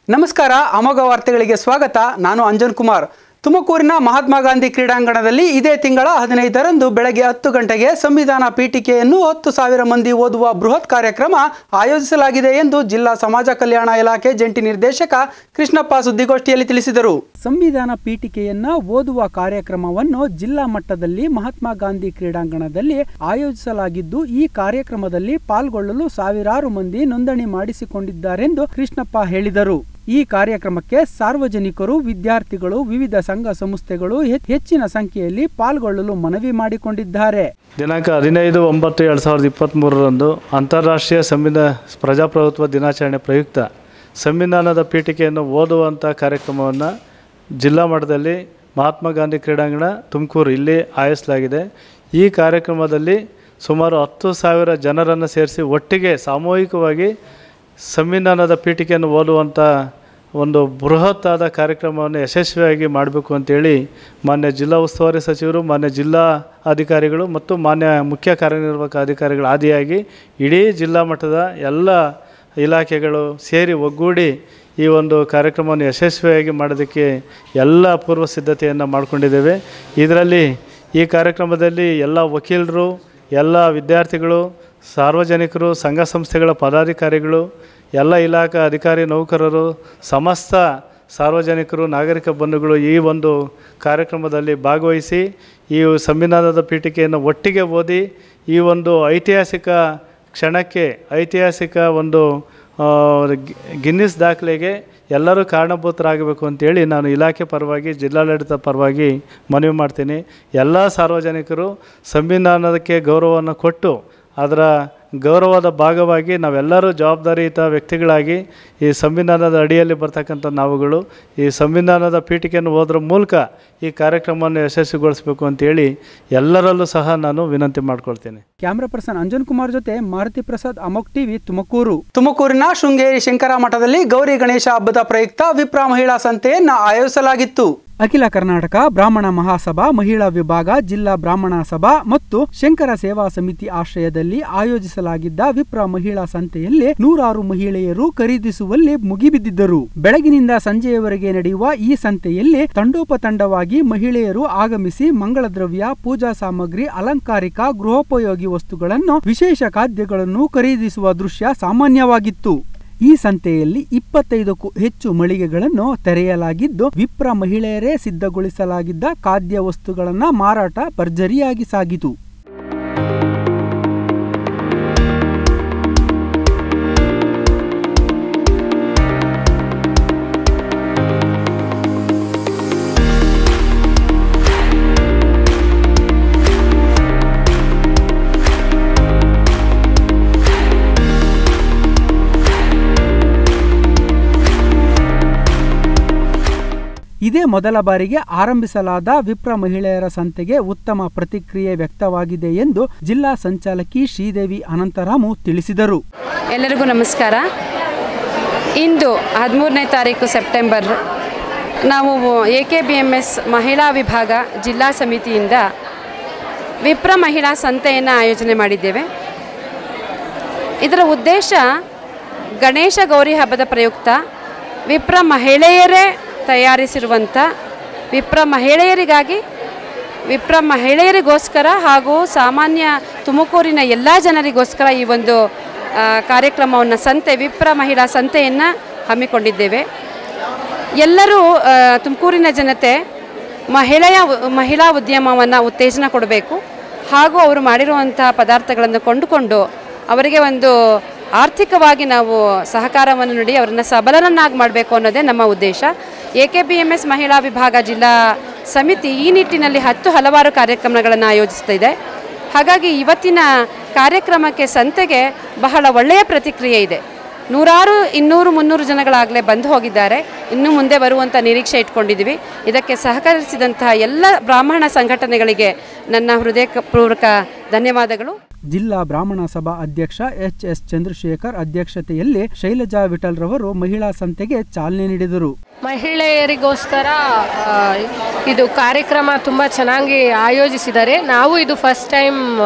ನಮಸ್ಕಾರ ಅಮೋಘ ವಾರ್ತೆಗಳಿಗೆ ಸ್ವಾಗತ ನಾನು ಅಂಜನ್ ಕುಮಾರ್ ತುಮಕೂರಿನ ಮಹಾತ್ಮ ಗಾಂಧಿ ಕ್ರೀಡಾಂಗಣದಲ್ಲಿ ಇದೇ ತಿಂಗಳ ಹದಿನೈದರಂದು ಬೆಳಗ್ಗೆ ಹತ್ತು ಗಂಟೆಗೆ ಸಂವಿಧಾನ ಪೀಠಿಕೆಯನ್ನು ಹತ್ತು ಸಾವಿರ ಮಂದಿ ಓದುವ ಬೃಹತ್ ಕಾರ್ಯಕ್ರಮ ಆಯೋಜಿಸಲಾಗಿದೆ ಎಂದು ಜಿಲ್ಲಾ ಸಮಾಜ ಕಲ್ಯಾಣ ಇಲಾಖೆ ಜಂಟಿ ನಿರ್ದೇಶಕ ಕೃಷ್ಣಪ್ಪ ಸುದ್ದಿಗೋಷ್ಠಿಯಲ್ಲಿ ತಿಳಿಸಿದರು ಸಂವಿಧಾನ ಪೀಠಿಕೆಯನ್ನ ಓದುವ ಕಾರ್ಯಕ್ರಮವನ್ನು ಜಿಲ್ಲಾ ಮಟ್ಟದಲ್ಲಿ ಮಹಾತ್ಮ ಗಾಂಧಿ ಕ್ರೀಡಾಂಗಣದಲ್ಲಿ ಆಯೋಜಿಸಲಾಗಿದ್ದು ಈ ಕಾರ್ಯಕ್ರಮದಲ್ಲಿ ಪಾಲ್ಗೊಳ್ಳಲು ಸಾವಿರಾರು ಮಂದಿ ನೋಂದಣಿ ಮಾಡಿಸಿಕೊಂಡಿದ್ದಾರೆಂದು ಕೃಷ್ಣಪ್ಪ ಹೇಳಿದರು ಈ ಕಾರ್ಯಕ್ರಮಕ್ಕೆ ಸಾರ್ವಜನಿಕರು ವಿದ್ಯಾರ್ಥಿಗಳು ವಿವಿಧ ಸಂಘ ಸಂಸ್ಥೆಗಳು ಹೆ- ಹೆಚ್ಚಿನ ಸಂಖ್ಯೆಯಲ್ಲಿ ಪಾಲ್ಗೊಳ್ಳಲು ಮನವಿ ಮಾಡಿಕೊಂಡಿದ್ದಾರೆ ದಿನಾಂಕ ಹದಿನೈದು ಒಂಬತ್ತು ಎರಡು ಸಾವಿರದ ಇಪ್ಪತ್ತ್ಮೂರರಂದು ಅಂತಾರಾಷ್ಟ್ರೀಯ ಸಂವಿಧಾನ ಪ್ರಜಾಪ್ರಭುತ್ವ ದಿನಾಚರಣೆ ಪ್ರಯುಕ್ತ ಸಂವಿಧಾನದ ಪೀಠಿಕೆಯನ್ನು ಓದುವಂಥ ಕಾರ್ಯಕ್ರಮವನ್ನು ಜಿಲ್ಲಾ ಮಟ್ಟದಲ್ಲಿ ಮಹಾತ್ಮ ಗಾಂಧಿ ಕ್ರೀಡಾಂಗಣ ತುಮಕೂರು ಇಲ್ಲಿ ಆಯೋಜಿಸಲಾಗಿದೆ ಈ ಕಾರ್ಯಕ್ರಮದಲ್ಲಿ ಸುಮಾರು ಹತ್ತು ಸಾವಿರ ಜನರನ್ನು ಸೇರಿಸಿ ಒಟ್ಟಿಗೆ ಸಾಮೂಹಿಕವಾಗಿ ಸಂವಿಧಾನದ ಪೀಠಿಕೆಯನ್ನು ಓದುವಂಥ ಒಂದು ಬೃಹತ್ತಾದ ಕಾರ್ಯಕ್ರಮವನ್ನು ಯಶಸ್ವಿಯಾಗಿ ಮಾಡಬೇಕು ಅಂತೇಳಿ ಮಾನ್ಯ ಜಿಲ್ಲಾ ಉಸ್ತುವಾರಿ ಸಚಿವರು ಮಾನ್ಯ ಜಿಲ್ಲಾ ಅಧಿಕಾರಿಗಳು ಮತ್ತು ಮಾನ್ಯ ಮುಖ್ಯ ಕಾರ್ಯನಿರ್ವಾಹಕ ಅಧಿಕಾರಿಗಳ ಆದಿಯಾಗಿ ಇಡೀ ಜಿಲ್ಲಾ ಮಟ್ಟದ ಎಲ್ಲ ಇಲಾಖೆಗಳು ಸೇರಿ ಒಗ್ಗೂಡಿ ಈ ಒಂದು ಕಾರ್ಯಕ್ರಮವನ್ನು ಯಶಸ್ವಿಯಾಗಿ ಮಾಡೋದಕ್ಕೆ ಎಲ್ಲ ಪೂರ್ವ ಸಿದ್ಧತೆಯನ್ನು ಮಾಡಿಕೊಂಡಿದ್ದೇವೆ ಇದರಲ್ಲಿ ಈ ಕಾರ್ಯಕ್ರಮದಲ್ಲಿ ಎಲ್ಲ ವಕೀಲರು ಎಲ್ಲ ವಿದ್ಯಾರ್ಥಿಗಳು ಸಾರ್ವಜನಿಕರು ಸಂಘ ಸಂಸ್ಥೆಗಳ ಪದಾಧಿಕಾರಿಗಳು ಎಲ್ಲ ಇಲಾಖಾ ಅಧಿಕಾರಿ ನೌಕರರು ಸಮಸ್ತ ಸಾರ್ವಜನಿಕರು ನಾಗರಿಕ ಬಂಧುಗಳು ಈ ಒಂದು ಕಾರ್ಯಕ್ರಮದಲ್ಲಿ ಭಾಗವಹಿಸಿ ಈ ಸಂವಿಧಾನದ ಪೀಠಿಕೆಯನ್ನು ಒಟ್ಟಿಗೆ ಓದಿ ಈ ಒಂದು ಐತಿಹಾಸಿಕ ಕ್ಷಣಕ್ಕೆ ಐತಿಹಾಸಿಕ ಒಂದು ಆ, ಗಿ- ಗಿನ್ನಿಸ್ ದಾಖಲೆಗೆ ಎಲ್ಲರೂ ಕಾರಣಭೂತರಾಗಬೇಕು ಅಂತೇಳಿ ನಾನು ಇಲಾಖೆ ಪರವಾಗಿ ಜಿಲ್ಲಾಡಳಿತ ಪರವಾಗಿ ಮನವಿ ಮಾಡ್ತೀನಿ ಎಲ್ಲ ಸಾರ್ವಜನಿಕರು ಸಂವಿಧಾನಕ್ಕೆ ಗೌರವವನ್ನು ಕೊಟ್ಟು ಅದರ ಗೌರವದ ಭಾಗವಾಗಿ ನಾವೆಲ್ಲರೂ ಜವಾಬ್ದಾರಿಯುತ ವ್ಯಕ್ತಿಗಳಾಗಿ ಈ ಸಂವಿಧಾನದ ಅಡಿಯಲ್ಲಿ ಬರ್ತಕ್ಕಂಥ ನಾವುಗಳು ಈ ಸಂವಿಧಾನದ ಪೀಠಿಕೆಯನ್ನು ಓದರ ಮೂಲಕ ಈ ಕಾರ್ಯಕ್ರಮವನ್ನು ಯಶಸ್ವಿಗೊಳಿಸಬೇಕು ಅಂತೇಳಿ ಎಲ್ಲರಲ್ಲೂ ಸಹ ನಾನು ವಿನಂತಿ ಮಾಡ್ಕೊಳ್ತೀನಿ ಕ್ಯಾಮ್ರಾ ಪರ್ಸನ್ ಅಂಜನ್ ಕುಮಾರ್ ಜೊತೆ ಮಾರುತಿ ಪ್ರಸಾದ್ ಅಮೋಕ್ ಟಿವಿ ತುಮಕೂರು ತುಮಕೂರಿನ ಶೃಂಗೇರಿ ಶಂಕರ ಮಠದಲ್ಲಿ ಗೌರಿ ಗಣೇಶ ಹಬ್ಬದ ಪ್ರಯುಕ್ತ ವಿಪ್ರ ಮಹಿಳಾ ಸಂತೆಯನ್ನ ಆಯೋಜಿಸಲಾಗಿತ್ತು ಅಖಿಲ ಕರ್ನಾಟಕ ಬ್ರಾಹ್ಮಣ ಮಹಾಸಭಾ ಮಹಿಳಾ ವಿಭಾಗ ಜಿಲ್ಲಾ ಬ್ರಾಹ್ಮಣ ಸಭಾ ಮತ್ತು ಶಂಕರ ಸೇವಾ ಸಮಿತಿ ಆಶ್ರಯದಲ್ಲಿ ಆಯೋಜಿಸಲಾಗಿದ್ದ ವಿಪ್ರ ಮಹಿಳಾ ಸಂತೆಯಲ್ಲಿ ನೂರಾರು ಮಹಿಳೆಯರು ಖರೀದಿಸುವಲ್ಲಿ ಮುಗಿಬಿದ್ದಿದ್ದರು ಬೆಳಗಿನಿಂದ ಸಂಜೆಯವರೆಗೆ ನಡೆಯುವ ಈ ಸಂತೆಯಲ್ಲಿ ತಂಡೋಪತಂಡವಾಗಿ ಮಹಿಳೆಯರು ಆಗಮಿಸಿ ಮಂಗಳ ದ್ರವ್ಯ ಪೂಜಾ ಸಾಮಗ್ರಿ ಅಲಂಕಾರಿಕ ಗೃಹೋಪಯೋಗಿ ವಸ್ತುಗಳನ್ನು ವಿಶೇಷ ಖಾದ್ಯಗಳನ್ನು ಖರೀದಿಸುವ ದೃಶ್ಯ ಸಾಮಾನ್ಯವಾಗಿತ್ತು ಈ ಸಂತೆಯಲ್ಲಿ ಇಪ್ಪತ್ತೈದಕ್ಕೂ ಹೆಚ್ಚು ಮಳಿಗೆಗಳನ್ನು ತೆರೆಯಲಾಗಿದ್ದು ವಿಪ್ರ ಮಹಿಳೆಯರೇ ಸಿದ್ಧಗೊಳಿಸಲಾಗಿದ್ದ ಖಾದ್ಯ ವಸ್ತುಗಳನ್ನ ಮಾರಾಟ ಭರ್ಜರಿಯಾಗಿ ಸಾಗಿತು ಇದೇ ಮೊದಲ ಬಾರಿಗೆ ಆರಂಭಿಸಲಾದ ವಿಪ್ರ ಮಹಿಳೆಯರ ಸಂತೆಗೆ ಉತ್ತಮ ಪ್ರತಿಕ್ರಿಯೆ ವ್ಯಕ್ತವಾಗಿದೆ ಎಂದು ಜಿಲ್ಲಾ ಸಂಚಾಲಕಿ ಶ್ರೀದೇವಿ ಅನಂತರಾಮು ತಿಳಿಸಿದರು ಎಲ್ಲರಿಗೂ ನಮಸ್ಕಾರ ಇಂದು ಹದಿಮೂರನೇ ತಾರೀಕು ಸೆಪ್ಟೆಂಬರ್ ನಾವು A K B M S ಮಹಿಳಾ ವಿಭಾಗ ಜಿಲ್ಲಾ ಸಮಿತಿಯಿಂದ ವಿಪ್ರ ಮಹಿಳಾ ಸಂತೆಯನ್ನು ಆಯೋಜನೆ ಮಾಡಿದ್ದೇವೆ ಇದರ ಉದ್ದೇಶ ಗಣೇಶ ಗೌರಿ ಹಬ್ಬದ ಪ್ರಯುಕ್ತ ವಿಪ್ರ ಮಹಿಳೆಯರೇ ತಯಾರಿಸಿರುವಂಥ ವಿಪ್ರ ಮಹಿಳೆಯರಿಗಾಗಿ ವಿಪ್ರ ಮಹಿಳೆಯರಿಗೋಸ್ಕರ ಹಾಗೂ ಸಾಮಾನ್ಯ ತುಮಕೂರಿನ ಎಲ್ಲ ಜನರಿಗೋಸ್ಕರ ಈ ಒಂದು ಆ, ಕಾರ್ಯಕ್ರಮವನ್ನು ಸಂತೆ ವಿಪ್ರ ಮಹಿಳಾ ಸಂತೆಯನ್ನು ಹಮ್ಮಿಕೊಂಡಿದ್ದೇವೆ ಎಲ್ಲರೂ ಆ, ತುಮಕೂರಿನ ಜನತೆ ಮಹಿಳೆಯ ಮಹಿಳಾ ಉದ್ಯಮವನ್ನು ಉತ್ತೇಜನ ಕೊಡಬೇಕು ಹಾಗೂ ಅವರು ಮಾಡಿರುವಂಥ ಪದಾರ್ಥಗಳನ್ನು ಕೊಂಡುಕೊಂಡು ಅವರಿಗೆ ಒಂದು ಆರ್ಥಿಕವಾಗಿ ನಾವು ಸಹಕಾರವನ್ನು ನೀಡಿ ಅವರನ್ನು ಸಬಲರನ್ನಾಗಿ ಮಾಡಬೇಕು ಅನ್ನೋದೇ ನಮ್ಮ ಉದ್ದೇಶ A K B M S ಮಹಿಳಾ ವಿಭಾಗ ಜಿಲ್ಲಾ ಸಮಿತಿ ಈ ನಿಟ್ಟಿನಲ್ಲಿ ಹತ್ತು ಹಲವಾರು ಕಾರ್ಯಕ್ರಮಗಳನ್ನು ಆಯೋಜಿಸ್ತಿದೆ ಹಾಗಾಗಿ ಇವತ್ತಿನ ಕಾರ್ಯಕ್ರಮಕ್ಕೆ ಸಂತೆಗೆ ಬಹಳ ಒಳ್ಳೆಯ ಪ್ರತಿಕ್ರಿಯೆ ಇದೆ ನೂರಾರು ಇನ್ನೂರು ಮುನ್ನೂರು ಜನಗಳಾಗಲೇ ಬಂದು ಹೋಗಿದ್ದಾರೆ ಇನ್ನು ಮುಂದೆ ಬರುವಂಥ ನಿರೀಕ್ಷೆ ಇಟ್ಕೊಂಡಿದ್ದೀವಿ ಇದಕ್ಕೆ ಸಹಕರಿಸಿದಂತಹ ಎಲ್ಲ ಬ್ರಾಹ್ಮಣ ಸಂಘಟನೆಗಳಿಗೆ ನನ್ನ ಹೃದಯಪೂರ್ವಕ ಧನ್ಯವಾದಗಳು ಜಿಲ್ಲಾ ಬ್ರಾಹ್ಮಣ ಸಭಾ ಅಧ್ಯಕ್ಷ ಎಚ್ ಎಸ್ ಚಂದ್ರಶೇಖರ್ ಅಧ್ಯಕ್ಷತೆಯಲ್ಲಿ ಶೈಲಜಾ ವಿಠಲ್ ರವರು ಮಹಿಳಾ ಸಂತೆಗೆ ಚಾಲನೆ ನೀಡಿದರು ಮಹಿಳೆಯರಿಗೋಸ್ಕರ ಆ, ಇದು ಕಾರ್ಯಕ್ರಮ ತುಂಬ ಚೆನ್ನಾಗಿ ಆಯೋಜಿಸಿದ್ದಾರೆ ನಾವು ಇದು ಫಸ್ಟ್ ಟೈಮ್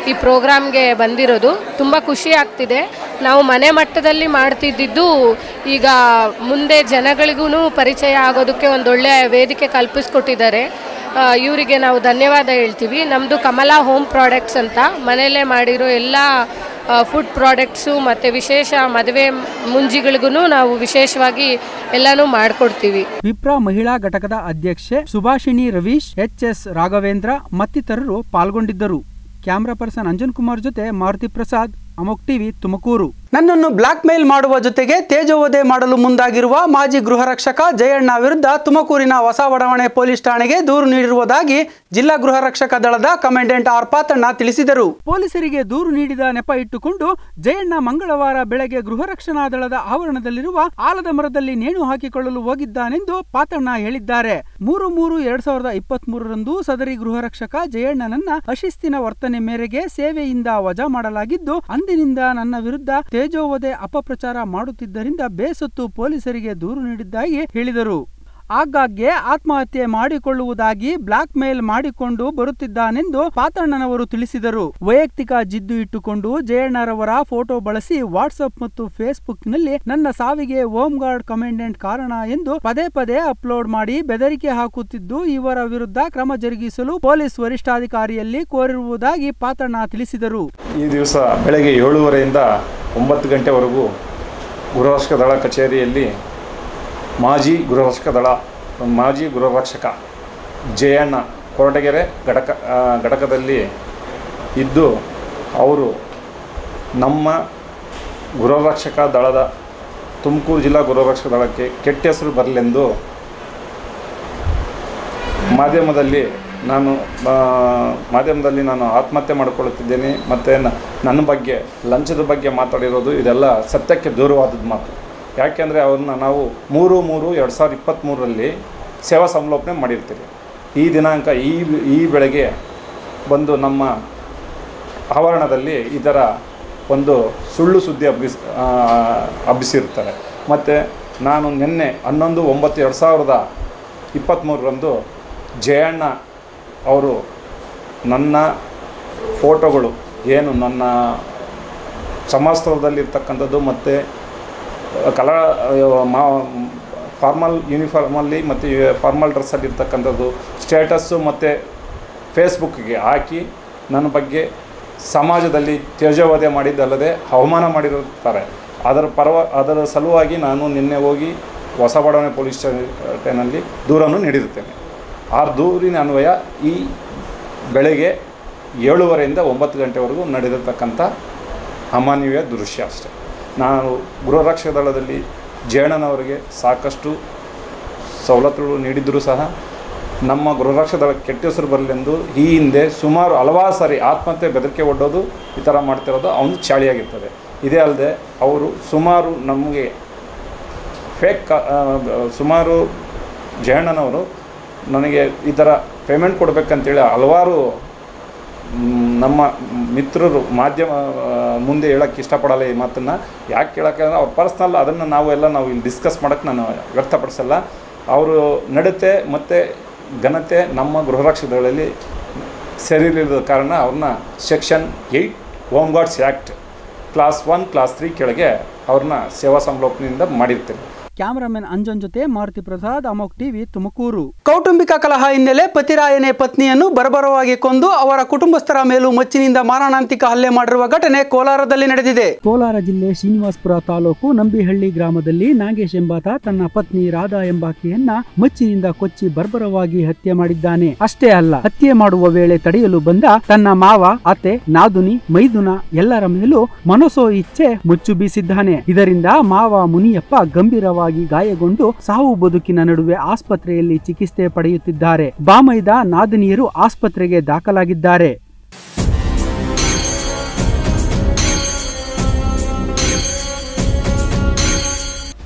ಈ ಪ್ರೋಗ್ರಾಮ್ಗೆ ಬಂದಿರೋದು ತುಂಬ ಖುಷಿ ಆಗ್ತಿದೆ ನಾವು ಮನೆ ಮಟ್ಟದಲ್ಲಿ ಮಾಡ್ತಿದ್ದಿದ್ದು ಈಗ ಮುಂದೆ ಜನಗಳಿಗೂ ಪರಿಚಯ ಆಗೋದಕ್ಕೆ ಒಂದೊಳ್ಳೆ ವೇದಿಕೆ ಕಲ್ಪಿಸ್ಕೊಟ್ಟಿದ್ದಾರೆ ಆ, ಇವರಿಗೆ ನಾವು ಧನ್ಯವಾದ ಹೇಳ್ತೀವಿ ನಮ್ಮದು ಕಮಲಾ ಹೋಮ್ ಪ್ರಾಡಕ್ಟ್ಸ್ ಅಂತ ಮನೆಯಲ್ಲೇ ಮಾಡಿರೋ ಎಲ್ಲ ಫುಡ್ ಪ್ರಾಡಕ್ಟ್ಸು ಮತ್ತು ವಿಶೇಷ ಮದುವೆ ಮುಂಜಿಗಳಿಗೂ ನಾವು ವಿಶೇಷವಾಗಿ ಎಲ್ಲನೂ ಮಾಡಿಕೊಡ್ತೀವಿ ವಿಪ್ರ ಮಹಿಳಾ ಘಟಕದ ಅಧ್ಯಕ್ಷೆ ಸುಭಾಷಿಣಿ ರವೀಶ್ ಎಚ್ ಎಸ್ ರಾಘವೇಂದ್ರ ಮತ್ತಿತರರು ಪಾಲ್ಗೊಂಡಿದ್ದರು ಕ್ಯಾಮ್ರಾ ಪರ್ಸನ್ ಅಂಜನ್ ಕುಮಾರ್ ಜೊತೆ ಮಾರುತಿ ಪ್ರಸಾದ್ ಅಮೋಕ್ ಟಿವಿ ತುಮಕೂರು ನನ್ನನ್ನು ಬ್ಲಾಕ್ ಮೇಲ್ ಮಾಡುವ ಜೊತೆಗೆ ತೇಜೋವಧೆ ಮಾಡಲು ಮುಂದಾಗಿರುವ ಮಾಜಿ ಗೃಹ ರಕ್ಷಕ ಜಯಣ್ಣ ವಿರುದ್ಧ ತುಮಕೂರಿನ ಹೊಸ ಬಡಾವಣೆ ಪೊಲೀಸ್ ಠಾಣೆಗೆ ದೂರು ನೀಡಿರುವುದಾಗಿ ಜಿಲ್ಲಾ ಗೃಹ ರಕ್ಷಕ ದಳದ ಕಮಾಂಡೆಂಟ್ ಆರ್ ಪಾತಣ್ಣ ತಿಳಿಸಿದರು ಪೊಲೀಸರಿಗೆ ದೂರು ನೀಡಿದ ನೆಪ ಇಟ್ಟುಕೊಂಡು ಜಯಣ್ಣ ಮಂಗಳವಾರ ಬೆಳಗ್ಗೆ ಗೃಹ ರಕ್ಷಣಾ ದಳದ ಆವರಣದಲ್ಲಿರುವ ಆಲದ ಮರದಲ್ಲಿ ನೇಣು ಹಾಕಿಕೊಳ್ಳಲು ಹೋಗಿದ್ದಾನೆಂದು ಪಾತಣ್ಣ ಹೇಳಿದ್ದಾರೆ ಮೂರು ಮೂರು ಎರಡ್ ಸಾವಿರದ ಇಪ್ಪತ್ತ್ ಮೂರರಂದು ಸದರಿ ಗೃಹ ರಕ್ಷಕ ಜಯಣ್ಣನನ್ನ ಅಶಿಸ್ತಿನ ವರ್ತನೆ ಮೇರೆಗೆ ಸೇವೆಯಿಂದ ವಜಾ ಮಾಡಲಾಗಿದ್ದು ಅಂದಿನಿಂದ ನನ್ನ ವಿರುದ್ಧ ತೇಜೋವಧೆ ಅಪಪ್ರಚಾರ ಮಾಡುತ್ತಿದ್ದರಿಂದ ಬೇಸತ್ತು ಪೊಲೀಸರಿಗೆ ದೂರು ನೀಡಿದ್ದಾಗಿ ಹೇಳಿದರು ಆಗಾಗ್ಗೆ ಆತ್ಮಹತ್ಯೆ ಮಾಡಿಕೊಳ್ಳುವುದಾಗಿ ಬ್ಲಾಕ್ ಮೇಲ್ ಮಾಡಿಕೊಂಡು ಬರುತ್ತಿದ್ದಾನೆಂದು ಪಾತಣ್ಣನವರು ತಿಳಿಸಿದರು ವೈಯಕ್ತಿಕ ಜಿದ್ದು ಇಟ್ಟುಕೊಂಡು ಜಯಣ್ಣರವರ ಫೋಟೋ ಬಳಸಿ ವಾಟ್ಸ್ಆಪ್ ಮತ್ತು ಫೇಸ್ಬುಕ್ನಲ್ಲಿ ನನ್ನ ಸಾವಿಗೆ ಹೋಮ್ ಗಾರ್ಡ್ ಕಮಾಂಡೆಂಟ್ ಕಾರಣ ಎಂದು ಪದೇ ಪದೇ ಅಪ್ಲೋಡ್ ಮಾಡಿ ಬೆದರಿಕೆ ಹಾಕುತ್ತಿದ್ದು ಇವರ ವಿರುದ್ಧ ಕ್ರಮ ಜರುಗಿಸಲು ಪೊಲೀಸ್ ವರಿಷ್ಠಾಧಿಕಾರಿಯಲ್ಲಿ ಕೋರಿರುವುದಾಗಿ ಪಾತಣ್ಣ ತಿಳಿಸಿದರು ಈ ದಿವಸ ಬೆಳಗ್ಗೆ ಏಳುವರೆಯಿಂದ ಒಂಬತ್ತು ಗಂಟೆವರೆಗೂ ಗೃಹರಕ್ಷಕ ದಳ ಕಚೇರಿಯಲ್ಲಿ ಮಾಜಿ ಗೃಹರಕ್ಷಕ ದಳ ಮಾಜಿ ಗೃಹರಕ್ಷಕ ಜಯಣ್ಣ ಕೊರಟಗೆರೆ ಘಟಕ ಆ, ಘಟಕದಲ್ಲಿ ಇದ್ದು ಅವರು ನಮ್ಮ ಗೃಹರಕ್ಷಕ ದಳದ ತುಮಕೂರು ಜಿಲ್ಲಾ ಗೃಹರಕ್ಷಕ ದಳಕ್ಕೆ ಕೆಟ್ಟ ಹೆಸರು ಬರಲೆಂದು ಮಾಧ್ಯಮದಲ್ಲಿ ನಾನು ಆ, ಮಾಧ್ಯಮದಲ್ಲಿ ನಾನು ಆತ್ಮಹತ್ಯೆ ಮಾಡಿಕೊಳ್ಳುತ್ತಿದ್ದೇನೆ ಮತ್ತು ನನ್ನ ಬಗ್ಗೆ ಲಂಚದ ಬಗ್ಗೆ ಮಾತಾಡಿರೋದು ಇದೆಲ್ಲ ಸತ್ಯಕ್ಕೆ ದೂರವಾದದ್ದು ಮಾತು ಯಾಕೆಂದರೆ ಅವ್ರನ್ನ ನಾವು ಮೂರು ಮೂರು ಎರಡು ಸಾವಿರದ ಇಪ್ಪತ್ತ್ಮೂರರಲ್ಲಿ ಸೇವಾ ಸಂಲೋಪನೆ ಮಾಡಿರ್ತೀವಿ ಈ ದಿನಾಂಕ ಈ ಈ ಬೆಳಗ್ಗೆ ಬಂದು ನಮ್ಮ ಆವರಣದಲ್ಲಿ ಈ ಥರ ಒಂದು ಸುಳ್ಳು ಸುದ್ದಿ ಹಬ್ಬಿಸ್ ಆ, ಹಬ್ಬಿಸಿರ್ತಾರೆ ಮತ್ತು ನಾನು ನಿನ್ನೆ ಹನ್ನೊಂದು ಒಂಬತ್ತು ಎರಡು ಸಾವಿರದ ಇಪ್ಪತ್ತ್ಮೂರರಂದು ಜಯಣ್ಣ ಅವರು ನನ್ನ ಫೋಟೋಗಳು ಏನು ನನ್ನ ಸಮವಸ್ತ್ರದಲ್ಲಿರ್ತಕ್ಕಂಥದ್ದು ಮತ್ತು ಕಲಾ ಮಾ ಫಾರ್ಮಲ್ ಯೂನಿಫಾರ್ಮಲ್ಲಿ ಮತ್ತು ಫಾರ್ಮಲ್ ಡ್ರೆಸ್ಸಲ್ಲಿ ಇರ್ತಕ್ಕಂಥದ್ದು ಸ್ಟೇಟಸ್ಸು ಮತ್ತು ಫೇಸ್ಬುಕ್ಗೆ ಹಾಕಿ ನನ್ನ ಬಗ್ಗೆ ಸಮಾಜದಲ್ಲಿ ತೇಜೋವಧೆ ಮಾಡಿದ್ದಲ್ಲದೆ ಅವಮಾನ ಮಾಡಿರುತ್ತಾರೆ ಅದರ ಪರವ ಅದರ ಸಲುವಾಗಿ ನಾನು ನಿನ್ನೆ ಹೋಗಿ ಹೊಸ ಬಡಾವಣೆ ಪೊಲೀಸ್ ಸ್ಟೇಷನಲ್ಲಿ ದೂರನ್ನು ನೀಡಿರುತ್ತೇನೆ ಆ ದೂರಿನ ಅನ್ವಯ ಈ ಬೆಳಗ್ಗೆ ಏಳುವರೆಯಿಂದ ಒಂಬತ್ತು ಗಂಟೆವರೆಗೂ ನಡೆದಿರ್ತಕ್ಕಂಥ ಅಮಾನವೀಯ ದೃಶ್ಯ ಅಷ್ಟೆ ನಾನು ಗೃಹರಕ್ಷಕ ದಳದಲ್ಲಿ ಜಯಣ್ಣನವರಿಗೆ ಸಾಕಷ್ಟು ಸವಲತ್ತುಗಳು ನೀಡಿದ್ದರೂ ಸಹ ನಮ್ಮ ಗೃಹರಕ್ಷಕ ದಳಕ್ಕೆ ಕೆಟ್ಟ ಹೆಸರು ಬರಲೆಂದು ಈ ಹಿಂದೆ ಸುಮಾರು ಹಲವಾರು ಸಾರಿ ಆತ್ಮಹತ್ಯೆ ಬೆದರಿಕೆ ಒಡ್ಡೋದು ಈ ಥರ ಮಾಡ್ತಿರೋದು ಅವನು ಚಾಳಿಯಾಗಿರ್ತದೆ ಇದೇ ಅಲ್ಲದೆ ಅವರು ಸುಮಾರು ನಮಗೆ ಫೇಕ್ ಸುಮಾರು ಜಯಣ್ಣನವರು ನನಗೆ ಈ ಥರ ಪೇಮೆಂಟ್ ಕೊಡಬೇಕಂತೇಳಿ ಹಲವಾರು ಮ್, ನಮ್ಮ ಮಿತ್ರರು ಮಾಧ್ಯಮ ಆ, ಮುಂದೆ ಹೇಳೋಕ್ಕೆ ಇಷ್ಟಪಡಲ್ಲ ಈ ಮಾತನ್ನು ಯಾಕೆ ಹೇಳೋಕ್ಕೆ ಅಂದ್ರೆ ಅವ್ರ ಪರ್ಸ್ನಲ್ ಅದನ್ನು ನಾವು ಎಲ್ಲ ನಾವು ಇಲ್ಲಿ ಡಿಸ್ಕಸ್ ಮಾಡೋಕ್ಕೆ ನಾನು ವ್ಯಕ್ತಪಡಿಸಲ್ಲ ಅವರು ನಡತೆ ಮತ್ತು ಘನತೆ ನಮ್ಮ ಗೃಹರಕ್ಷಕಗಳಲ್ಲಿ ಸರಿಯಿಲ್ಲದ ಕಾರಣ ಅವ್ರನ್ನ section eight home guards act clause one clause three ಕೆಳಗೆ ಅವ್ರನ್ನ ಸೇವಾ ಸಂಲೋಪನೆಯಿಂದ ಮಾಡಿರ್ತೀನಿ ಕ್ಯಾಮರಾಮನ್ ಅಂಜನ್ ಜೊತೆ ಮಾರುತಿ ಪ್ರಸಾದ್ ಅಮೋಕ್ ಟಿವಿ ತುಮಕೂರು ಕೌಟುಂಬಿಕ ಕಲಹ ಹಿನ್ನೆಲೆ ಪತಿರಾಯನೇ ಪತ್ನಿಯನ್ನು ಬರಬರವಾಗಿ ಕೊಂದು ಅವರ ಕುಟುಂಬಸ್ಥರ ಮೇಲೂ ಮಚ್ಚಿನಿಂದ ಮಾರಣಾಂತಿಕ ಹಲ್ಲೆ ಮಾಡಿರುವ ಘಟನೆ ಕೋಲಾರದಲ್ಲಿ ನಡೆದಿದೆ ಕೋಲಾರ ಜಿಲ್ಲೆ ಶ್ರೀನಿವಾಸಪುರ ತಾಲೂಕು ನಂಬಿಹಳ್ಳಿ ಗ್ರಾಮದಲ್ಲಿ ನಾಗೇಶ್ ಎಂಬಾತ ತನ್ನ ಪತ್ನಿ ರಾಧಾ ಎಂಬಾಕೆಯನ್ನ ಮಚ್ಚಿನಿಂದ ಕೊಚ್ಚಿ ಬರ್ಬರವಾಗಿ ಹತ್ಯೆ ಮಾಡಿದ್ದಾನೆ ಅಷ್ಟೇ ಅಲ್ಲ ಹತ್ಯೆ ಮಾಡುವ ವೇಳೆ ತಡೆಯಲು ಬಂದ ತನ್ನ ಮಾವ ಅತ್ತೆ ನಾದುನಿ ಮೈದುನ ಎಲ್ಲರ ಮೇಲೂ ಮನಸೋ ಇಚ್ಛೆ ಮುಚ್ಚು ಬೀಸಿದ್ದಾನೆ ಇದರಿಂದ ಮಾವ ಮುನಿಯಪ್ಪ ಗಂಭೀರವಾಗಿ ಗಾಯಗೊಂಡು ಸಾವು ಬದುಕಿನ ನಡುವೆ ಆಸ್ಪತ್ರೆಯಲ್ಲಿ ಚಿಕಿತ್ಸೆ ಪಡೆಯುತ್ತಿದ್ದಾರೆ ಬಾಮೈದ ನಾದಿನಿಯರು ಆಸ್ಪತ್ರೆಗೆ ದಾಖಲಾಗಿದ್ದಾರೆ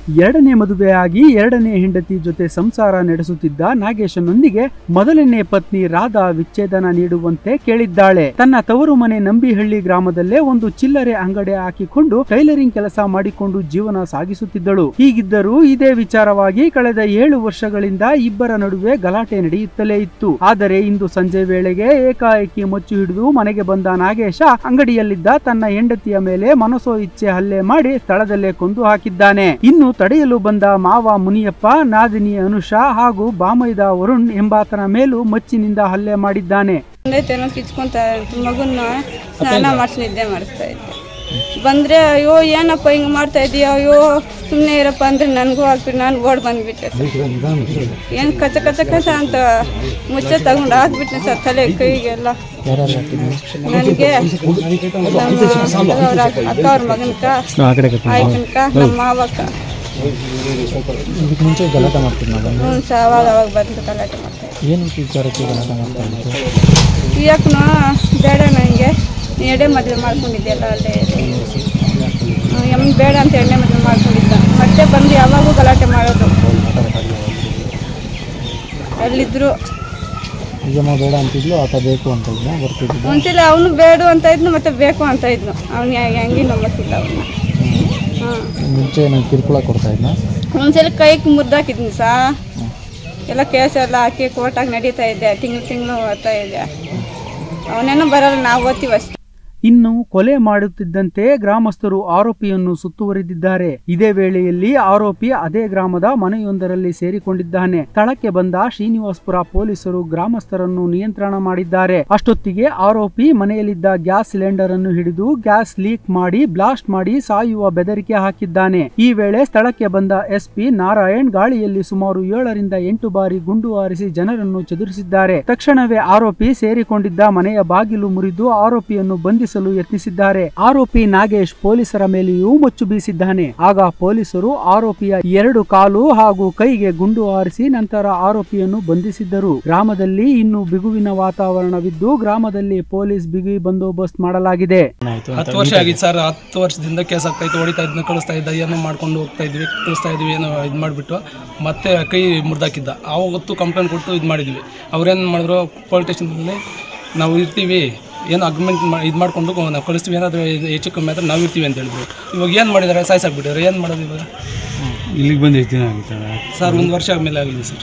ಎರಡನೇ ಮದುವೆಯಾಗಿ ಎರಡನೇ ಹೆಂಡತಿ ಜೊತೆ ಸಂಸಾರ ನಡೆಸುತ್ತಿದ್ದ ನಾಗೇಶನೊಂದಿಗೆ ಮೊದಲನೇ ಪತ್ನಿ ರಾಧಾ ವಿಚ್ಛೇದನ ನೀಡುವಂತೆ ಕೇಳಿದ್ದಾಳೆ ತನ್ನ ತವರು ಮನೆ ನಂಬಿಹಳ್ಳಿ ಗ್ರಾಮದಲ್ಲೇ ಒಂದು ಚಿಲ್ಲರೆ ಅಂಗಡಿ ಹಾಕಿಕೊಂಡು ಟೈಲರಿಂಗ್ ಕೆಲಸ ಮಾಡಿಕೊಂಡು ಜೀವನ ಸಾಗಿಸುತ್ತಿದ್ದಳು ಹೀಗಿದ್ದರೂ ಇದೇ ವಿಚಾರವಾಗಿ ಕಳೆದ ಏಳು ವರ್ಷಗಳಿಂದ ಇಬ್ಬರ ನಡುವೆ ಗಲಾಟೆ ನಡೆಯುತ್ತಲೇ ಇತ್ತು ಆದರೆ ಇಂದು ಸಂಜೆ ವೇಳೆಗೆ ಏಕಾಏಕಿ ಮುಚ್ಚು ಹಿಡಿದು ಮನೆಗೆ ಬಂದ ನಾಗೇಶ ಅಂಗಡಿಯಲ್ಲಿದ್ದ ತನ್ನ ಹೆಂಡತಿಯ ಮೇಲೆ ಮನಸೋ ಇಚ್ಛೆ ಹಲ್ಲೆ ಮಾಡಿ ಸ್ಥಳದಲ್ಲೇ ಕೊಂದು ಹಾಕಿದ್ದಾನೆ ಇನ್ನು ತಡೆಯಲು ಬಂದ ಮಾವ ಮುನಿಯಪ್ಪ ನಾದಿನಿ ಅನುಷಾ ಹಾಗೂ ಬಾಮೈದ ವರುಣ್ ಎಂಬಾತನ ಮೇಲೂ ಮಚ್ಚಿನಿಂದ ಹಲ್ಲೆ ಮಾಡಿದ್ದಾನೆ ಏನೋ ಕಿಚ್ಕೊಂತ ಮಗುನ ಸ್ನಾನ ಮಾಡಿಸಿ ನಿದ್ದೆ ಮಾಡಿಸ್ತಾ ಇದ್ದೆ ಬಂದರೆ ಅಯ್ಯೋ ಏನಪ್ಪ ಹಿಂಗೆ ಮಾಡ್ತಾ ಇದೀಯ ಅಯ್ಯೋ ಸುಮ್ಮನೆ ಇರಪ್ಪ ಅಂದ್ರೆ ನನಗೂ ಹಾಕ್ಬಿಟ್ಟು ನಾನು ಓಡ್ ಬಂದ್ಬಿಟ್ಟೆ ಏನು ಕಚ ಕಚ ಕಚ ಅಂತ ಮುಚ್ಚೆ ತಗೊಂಡು ಹಾಕ್ಬಿಟ್ಟೆ ಸರ್ ತಲೆ ಕೈಗೆಲ್ಲ ನನಗೆ ನಮ್ಮ ಅವ್ರ ಅಕ್ಕ ಅವ್ರ ಮಗನಕ ಆಯ್ಕನಕ ನಮ್ಮ ಮಾವಕ್ಕ ಇದಕ್ಕೆ ಮುಂಚೆ ಗಲಾಟೆ ಮಾಡ್ತೀನಿ ನಾವು ಹ್ಞೂ ಸರ್ ಅವಾಗ ಅವಾಗ ಬಂದು ಗಲಾಟೆ ಮಾಡ್ತಾ ಇದ್ದೆ ಏನು ವಿಚಾರಕ್ಕೆ ಗಲಾಟೆ ಮಾಡ್ತಾ ಇದ್ದು ಯಾಕನೋ ಬೇಡ ನನಗೆ ಎಡೆ ಮದುವೆ ಮಾಡ್ಕೊಂಡಿದ್ದೆಲ್ಲ ಅಲ್ಲೇ ಎಮ್ ಬೇಡ ಅಂತ ಎಣ್ಣೆ ಮದುವೆ ಮಾಡ್ಕೊಂಡಿದ್ದ ಮತ್ತೆ ಬಂದು ಯಾವಾಗೂ ಗಲಾಟೆ ಮಾಡೋದು ಎಲ್ಲಿದ್ರು ಈಗಮ್ಮ ಬೇಡ ಅಂತಿದ್ಲು ಆತ ಬೇಕು ಅಂತ ಇದ್ನ ಬರ್ತಿದ್ದ ಒಂದ್ಸಲ ಅವನು ಬೇಡ ಅಂತ ಇದ್ನು ಮತ್ತೆ ಬೇಕು ಅಂತ ಇದ್ನು ಅವ್ನು ಹೆಂಗೆ ನಂಬಕ್ಕಿಲ್ಲ ಅವನ್ನ ಹಾಂ ಮುಂಚೆ ನಾನು ಕಿರುಕುಳ ಕೊಡ್ತಾ ಇದ್ನ ಒಂದ್ಸಲ ಕೈಗೆ ಮುದ್ದಾಕಿದ್ನಿ ಸಾ ಎಲ್ಲ ಕೇಸ್ ಎಲ್ಲ ಹಾಕಿ ಕೋರ್ಟಾಗಿ ನಡೀತಾ ಇದ್ದೆ ತಿಂಗಳು ತಿಂಗಳು ಓದ್ತಾ ಇದ್ದೆ ಅವನೇನೋ ಬರಲ್ಲ ನಾವು ಓದ್ತೀವಿ ಅಷ್ಟೇ ಇನ್ನು ಕೊಲೆ ಮಾಡುತ್ತಿದ್ದಂತೆ ಗ್ರಾಮಸ್ಥರು ಆರೋಪಿಯನ್ನು ಸುತ್ತುವರಿದಿದ್ದಾರೆ ಇದೇ ವೇಳೆಯಲ್ಲಿ ಆರೋಪಿ ಅದೇ ಗ್ರಾಮದ ಮನೆಯೊಂದರಲ್ಲಿ ಸೇರಿಕೊಂಡಿದ್ದಾನೆ ಸ್ಥಳಕ್ಕೆ ಬಂದ ಶ್ರೀನಿವಾಸ್ಪುರ ಪೊಲೀಸರು ಗ್ರಾಮಸ್ಥರನ್ನು ನಿಯಂತ್ರಣ ಮಾಡಿದ್ದಾರೆ ಅಷ್ಟೊತ್ತಿಗೆ ಆರೋಪಿ ಮನೆಯಲ್ಲಿದ್ದ ಗ್ಯಾಸ್ ಸಿಲಿಂಡರ್ ಅನ್ನು ಹಿಡಿದು ಗ್ಯಾಸ್ ಲೀಕ್ ಮಾಡಿ ಬ್ಲಾಸ್ಟ್ ಮಾಡಿ ಸಾಯುವ ಬೆದರಿಕೆ ಹಾಕಿದ್ದಾನೆ ಈ ವೇಳೆ ಸ್ಥಳಕ್ಕೆ ಬಂದ ಎಸ್ಪಿ ನಾರಾಯಣ್ ಗಾಳಿಯಲ್ಲಿ ಸುಮಾರು ಏಳರಿಂದ ಎಂಟು ಬಾರಿ ಗುಂಡು ಹಾರಿಸಿ ಜನರನ್ನು ಚದುರಿಸಿದ್ದಾರೆ ತಕ್ಷಣವೇ ಆರೋಪಿ ಸೇರಿಕೊಂಡಿದ್ದ ಮನೆಯ ಬಾಗಿಲು ಮುರಿದು ಆರೋಪಿಯನ್ನು ಬಂಧಿಸಲು ಯತ್ನಿಸಿದ್ದಾರೆ ಆರೋಪಿ ನಾಗೇಶ್ ಪೊಲೀಸರ ಮೇಲೆಯೂ ಮುಚ್ಚು ಬೀಸಿದ್ದಾನೆ ಆಗ ಪೊಲೀಸರು ಆರೋಪಿಯ ಎರಡು ಕಾಲು ಹಾಗೂ ಕೈಗೆ ಗುಂಡು ಹಾರಿಸಿ ನಂತರ ಆರೋಪಿಯನ್ನು ಬಂಧಿಸಿದ್ದರು ಗ್ರಾಮದಲ್ಲಿ ಇನ್ನು ಬಿಗುವಿನ ವಾತಾವರಣವಿದ್ದು ಗ್ರಾಮದಲ್ಲಿ ಪೊಲೀಸ್ ಬಿಗಿ ಬಂದೋಬಸ್ತ್ ಮಾಡಲಾಗಿದೆ ಏನಾಯ್ತು ಹತ್ತು ವರ್ಷ ಆಗಿತ್ತು ಸರ್ ಹತ್ತು ವರ್ಷದಿಂದ ಕೇಸ್ ಆಗ್ತಾ ಇತ್ತು ಹೊಡಿತಾ ಇದ್ನ ಕಳಿಸ್ತಾ ಇದ್ದ ಏನೋ ಮಾಡ್ಕೊಂಡು ಹೋಗ್ತಾ ಇದ್ವಿ ಕಳಿಸ್ತಾ ಇದ್ವಿ ಏನೋ ಇದು ಮಾಡಿಬಿಟ್ಟು ಮತ್ತೆ ಕೈ ಮುರಿದಾಕಿದ್ದ ಆವತ್ತು ಕಂಪ್ಲೇಂಟ್ ಕೊಟ್ಟು ಇದು ಮಾಡಿದ್ವಿ ಅವ್ರೇನು ಮಾಡಿದ್ರು ಪೊಲೀಸ್ ಸ್ಟೇಷನಲ್ಲಿ ನಾವು ಇರ್ತೀವಿ ಏನು ಅಗ್ರಿಮೆಂಟ್ ಇದು ಮಾಡಿಕೊಂಡು ನಾವು ಕಳಿಸ್ತೀವಿ ಏನಾದರೂ ಹೆಚ್ಚು ಕಮ್ಮಿ ಆದರೆ ನಾವು ಇರ್ತೀವಿ ಅಂತ ಹೇಳಿದ್ರು ಇವಾಗ ಏನು ಮಾಡಿದ್ದಾರೆ ಸಾಯಿಸಾಕ್ಬಿಟ್ಟಿದ್ದಾರೆ ಏನು ಮಾಡೋದು ಇವಾಗ ಇಲ್ಲಿಗೆ ಬಂದು ಎಷ್ಟು ದಿನ ಆಗುತ್ತಲ್ಲ ಸರ್ ಒಂದು ವರ್ಷ ಆದಮೇಲೆ ಆಗಿದೆ ಸರ್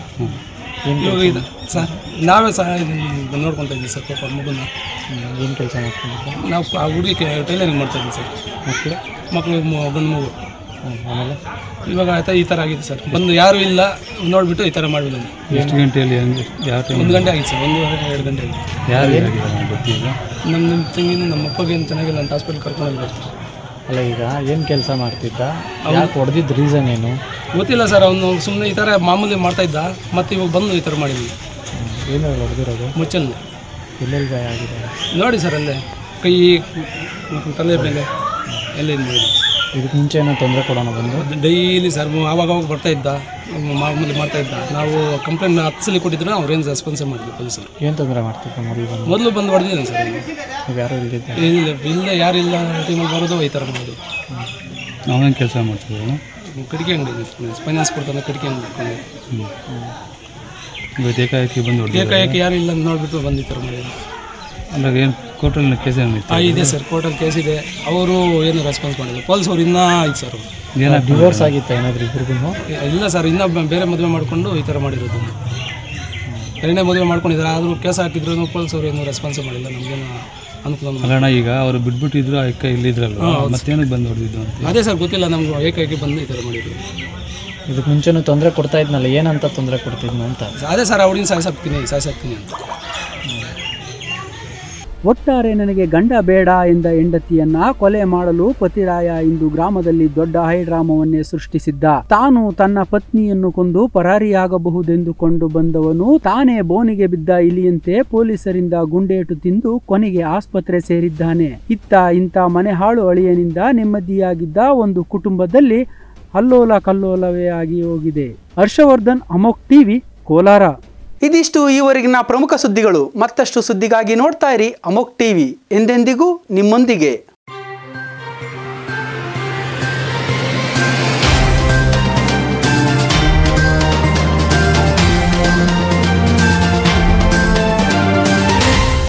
ಇವಾಗ ಇದು ಸರ್ ನಾವೇ ಸಹ ಇದನ್ನ ನೋಡ್ಕೊತಾ ಇದ್ದೀವಿ ಸರ್ ಪಾಪ ಮಗುನ ಏನು ಕೆಲಸ ಮಾಡ್ಕೊಂಡಿದ್ದ ನಾವು ಆ ಹುಡುಗಿ ಟೈಲರಿಂಗ್ ಮಾಡ್ತಾ ಇದ್ದೀವಿ ಸರ್ ಮಕ್ಕಳು ಮಕ್ಕಳು ಮ- ಗಂಡು ಮಗು ಹ್ಮ್, ಆಮೇಲೆ ಇವಾಗ ಆಯ್ತಾ ಈ ಥರ ಆಗಿದೆ ಸರ್ ಬಂದು ಯಾರು ಇಲ್ಲ ನೋಡಿಬಿಟ್ಟು ಈ ಥರ ಮಾಡಿಲ್ಲ ಎಷ್ಟು ಗಂಟೆಯಲ್ಲಿ ಹೆಂಗೆ ಯಾವ ಟೈಮ್ ಒಂದು ಗಂಟೆ ಆಗಿತ್ತು ಸರ್ ಒಂದೂವರೆ ಎರಡು ಗಂಟೆ ಆಗಿತ್ತು ಯಾರು ಏನಾಗಿದ್ದಾರೆ ಗೊತ್ತಿಲ್ಲ ನಮ್ಮ ನಿಮ್ಮ ತಂಗಿನ ನಮ್ಮ ಅಪ್ಪಗೆ ಏನು ಚೆನ್ನಾಗಿಲ್ಲ ಅಂತ ಹಾಸ್ಪಿಟ್ಲ್ ಕರ್ಕೊಂಡು ಹೋಗಿದ್ದಾರೆ ಸರ್ ಅಲ್ಲ ಈಗ ಏನು ಕೆಲಸ ಮಾಡ್ತಿದ್ದ ಯಾಕೆ ಹೊಡೆದಿದ್ದ ರೀಸನ್ ಏನು ಗೊತ್ತಿಲ್ಲ ಸರ್ ಅವನು ಸುಮ್ಮನೆ ಈ ಥರ ಮಾಮೂಲಿ ಮಾಡ್ತಾ ಇದ್ದ ಮತ್ತೆ ಇವಾಗ ಬಂದು ಈ ಥರ ಮಾಡಿದ್ವಿ ಏನು ಹೊಡೆದಿರೋದು ಮುಚ್ಚಲ್ಲಿ ಎಲ್ಲೆಲ್ಲಿ ಗಾಯ ಆಗಿದೆ ನೋಡಿ ಸರ್ ಅಲ್ಲೇ ಕೈ ತಲೆ ಮೇಲೆ ಎಲ್ಲ ಇದು ಮಾಡಿದ್ವಿ ಇದಕ್ಕೆ ಮುಂಚೆ ಏನೋ ತೊಂದರೆ ಕೊಡೋಣ ಬಂದು ಡೈಲಿ ಸರ್ ಆವಾಗ ಅವಾಗ ಬರ್ತಾ ಇದ್ದ ಮಾಮೂಲಿ ಮಾಡ್ತಾ ಇದ್ದ ನಾವು ಕಂಪ್ಲೇಂಟ್ ಹತ್ತು ಸಲ ಕೊಟ್ಟಿದ್ರು ಅವ್ರೇನು ರೆಸ್ಪಾನ್ಸೇ ಮಾಡಿದ್ವಿ ಪೊಲೀಸರು ಏನು ತೊಂದರೆ ಮಾಡ್ತಿದ್ದ ಮೊದಲು ಬಂದು ಮೊದಲು ಬಂದು ಹೊಡೆದಿದ್ದೇನೆ ಸರ್ ಅವ್ನು. ನೀವು ಯಾರು ಇಲ್ದಿದ್ದ ಇಲ್ಲ ಇಲ್ಲ ಯಾರಿಲ್ಲ ಟೀಮಲ್ಲಿ ಬರೋದು ಈ ಥರ ಮಾಡೋದು ಅವನೇನು ಕೆಲಸ ಮಾಡ್ತಿದ್ದಾನೆ ಕಡಿಕೆ ಅಂಗಡಿ ಫೈನಾನ್ಸ್ ಕೊಡ್ತಾನೆ ಕಡಿಕೆ ಅಂಗಡಿ ಇಟ್ಕೊಂಡು. ಇವತ್ತು ಏಕಾಏಕಿ ಬಂದು ಹೊಡೆದ ಏಕಾಏಕಿ ಯಾರು ಇಲ್ಲ ಅಂತ ನೋಡ್ಬಿಟ್ಟು ಬಂದು ಈ ಥರ ಮಾಡಿದ್ರು ಅಂದ್ರೆ ಏನು ಕೋರ್ಟಲ್ಲಿ ಕೇಸ್ ಏನಿತ್ತು ಆ ಇದೆ ಸರ್ ಕೋರ್ಟಲ್ಲಿ ಕೇಸ್ ಇದೆ ಅವರು ಏನು ರೆಸ್ಪಾನ್ಸ್ ಮಾಡಿಲ್ಲ ಪೊಲೀಸ್ ಅವ್ರು ಇನ್ನೂ ಆಯ್ತು ಸರ್ ಅವ್ರು. ಏನಾಗ್ತದೆ ಡಿವೋರ್ಸ್ ಆಗಿತ್ತಾ ಏನಾದರೂ ಇಬ್ಬರಿಗೂ ಇಲ್ಲ ಸರ್ ಇನ್ನೂ ಬ- ಬೇರೆ ಮದುವೆ ಮಾಡಿಕೊಂಡು ಈ ಥರ ಮಾಡಿರೋದು ಎರಡನೇ ಮದುವೆ ಮಾಡ್ಕೊಂಡಿದ್ದಾರೆ ಆದರೂ ಕೇಸ್ ಹಾಕಿದ್ರು ಪೊಲೀಸ್ ಅವ್ರು ಏನು ರೆಸ್ಪಾನ್ಸ್ ಮಾಡಿಲ್ಲ ನಮಗೇನು ಅನುಕೂಲ ಮಾಡಿಲ್ಲ. ಅಲ್ಲಣ್ಣ ಈಗ ಅವ್ರು ಬಿಟ್ಬಿಟ್ಟಿದ್ರು ಆ ಅಕ್ಕ ಇಲ್ಲಿದ್ರಲ್ವ ಮತ್ತೇನಕ್ಕೆ ಬಂದು ಹೊಡೆದಿದ್ದು ಅಂತ ಅದೇ ಸರ್ ಗೊತ್ತಿಲ್ಲ ನಮ್ಗೆ ಏಕಾಏಕಿ ಬಂದು ಈ ಥರ ಮಾಡಿದ್ರು ಇದಕ್ಕೆ ಮುಂಚೆನೂ ತೊಂದರೆ ಕೊಡ್ತಾ ಇದ್ನಲ್ಲ ಏನಂತ ತೊಂದರೆ ಕೊಡ್ತಿದ್ನು ಅಂತ ಅದೇ ಸರ್ ಅವ್ರಿಗೆ ಸಾಯಿಸಾಕ್ತೀನಿ ಸಾಯಿಸಾಕ್ತೀನಿ ಅಂತ ಒಟ್ಟಾರೆ ನನಗೆ ಗಂಡ ಬೇಡ ಎಂದ ಹೆಂಡತಿಯನ್ನ ಕೊಲೆ ಮಾಡಲು ಪತಿರಾಯ ಇಂದು ಗ್ರಾಮದಲ್ಲಿ ದೊಡ್ಡ ಹೈಡ್ರಾಮವನ್ನೇ ಸೃಷ್ಟಿಸಿದ್ದ ತಾನು ತನ್ನ ಪತ್ನಿಯನ್ನು ಕೊಂದು ಪರಾರಿಯಾಗಬಹುದೆಂದುಕೊಂಡು ಬಂದವನು ತಾನೇ ಬೋನಿಗೆ ಬಿದ್ದ ಇಲಿಯಂತೆ ಪೊಲೀಸರಿಂದ ಗುಂಡೇಟು ತಿಂದು ಕೊನೆಗೆ ಆಸ್ಪತ್ರೆ ಸೇರಿದ್ದಾನೆ ಇತ್ತ ಇಂಥ ಮನೆ ಹಾಳು ಅಳಿಯನಿಂದ ನೆಮ್ಮದಿಯಾಗಿದ್ದ ಒಂದು ಕುಟುಂಬದಲ್ಲಿ ಅಲ್ಲೋಲ ಕಲ್ಲೋಲವೇ ಆಗಿ ಹೋಗಿದೆ ಹರ್ಷವರ್ಧನ್ ಅಮೋಕ್ ಟಿವಿ ಕೋಲಾರ ಇದಿಷ್ಟು ಈವರೆಗಿನ ಪ್ರಮುಖ ಸುದ್ದಿಗಳು ಮತ್ತಷ್ಟು ಸುದ್ದಿಗಾಗಿ ನೋಡ್ತಾ ಇರಿ ಅಮೋಕ್ ಟಿವಿ ಎಂದೆಂದಿಗೂ ನಿಮ್ಮೊಂದಿಗೆ